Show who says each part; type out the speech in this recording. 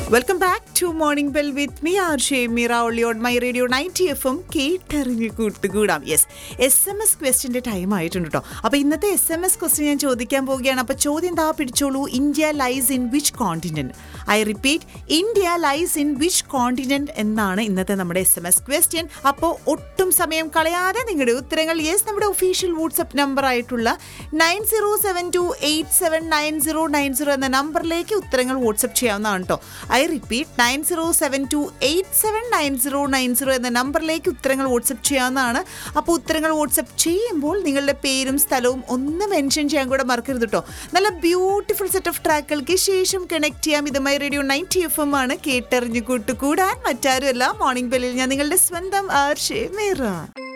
Speaker 1: welcome back to morning bell with me R ഷേ മീറ ഒള്ളി on my radio ninety F M കേട്ടറിഞ്ഞ് കൂട്ടുകൂടാം യെസ് എസ് എം എസ് ക്വസ്റ്റിൻ്റെ ടൈം ആയിട്ടുണ്ട് കേട്ടോ അപ്പോൾ ഇന്നത്തെ എസ് എം എസ് ക്വസ്റ്റ്യൻ ഞാൻ ചോദിക്കാൻ പോവുകയാണ് അപ്പോൾ ചോദ്യം എന്താ പിടിച്ചോളൂ India lies in which continent I repeat India lies in which continent എന്നാണ് ഇന്നത്തെ നമ്മുടെ എസ് എം എസ് ക്വസ്റ്റ്യൻ അപ്പോൾ ഒട്ടും സമയം കളയാതെ നിങ്ങളുടെ ഉത്തരങ്ങൾ യെസ് നമ്മുടെ ഒഫീഷ്യൽ വാട്സപ്പ് നമ്പർ ആയിട്ടുള്ള nine zero seven two eight seven nine zero nine zero എന്ന നമ്പറിലേക്ക് ഉത്തരങ്ങൾ വാട്സപ്പ് ചെയ്യാവുന്നതാണ് കേട്ടോ I repeat nine zero seven two eight seven nine zero nine zero എന്ന നമ്പറിലേക്ക് ഉത്തരങ്ങൾ വാട്സപ്പ് ചെയ്യാവുന്നതാണ് അപ്പോൾ ഉത്തരങ്ങൾ വാട്സപ്പ് ചെയ്യുമ്പോൾ നിങ്ങളുടെ പേരും സ്ഥലവും ഒന്ന് മെൻഷൻ ചെയ്യാൻ കൂടെ മറക്കരുത് കേട്ടോ നല്ല ബ്യൂട്ടിഫുൾ സെറ്റ് ഓഫ് ട്രാക്കുകൾക്ക് ശേഷം കണക്ട് ചെയ്യാം ഇതുമായി റേഡിയോ നയൻറ്റി എഫ് എം ആണ് കേട്ടറിഞ്ഞു കൂട്ടുകൂടാൻ മറ്റാരുമല്ല മോർണിംഗ് ബെല്ലിൽ ഞാൻ നിങ്ങളുടെ സ്വന്തം ആർഷേ മേറ